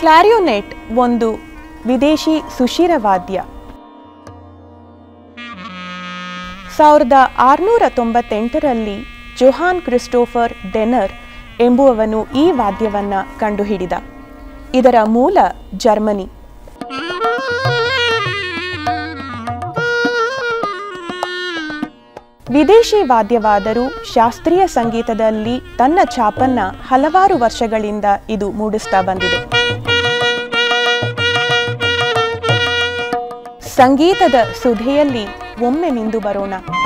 clarinet ಒಂದು ವಿದೇಶಿ ಸುಶಿರ ವಾದ್ಯ ಸಾವಿರದ ಆರುನೂರ ತೊಂಬತ್ತೆಂಟರಲ್ಲಿ ಜೊಹಾನ್ ಕ್ರಿಸ್ಟೋಫರ್ ಡೆನರ್ ಎಂಬುವವನು ಈ ವಾದ್ಯವನ್ನ ಕಂಡುಹಿಡಿದ ಇದರ ಮೂಲ ಜರ್ಮನಿ ವಿದೇಶಿ ವಾದ್ಯವಾದರೂ ಶಾಸ್ತ್ರೀಯ ಸಂಗೀತದಲ್ಲಿ ತನ್ನ ಛಾಪನ್ನ ಹಲವಾರು ವರ್ಷಗಳಿಂದ ಇದು ಮೂಡಿಸ್ತಾ ಬಂದಿದೆ ಸಂಗೀತದ ಸುಧೆಯಲ್ಲಿ ಒಮ್ಮೆ ಮಿಂದು ಬರೋಣ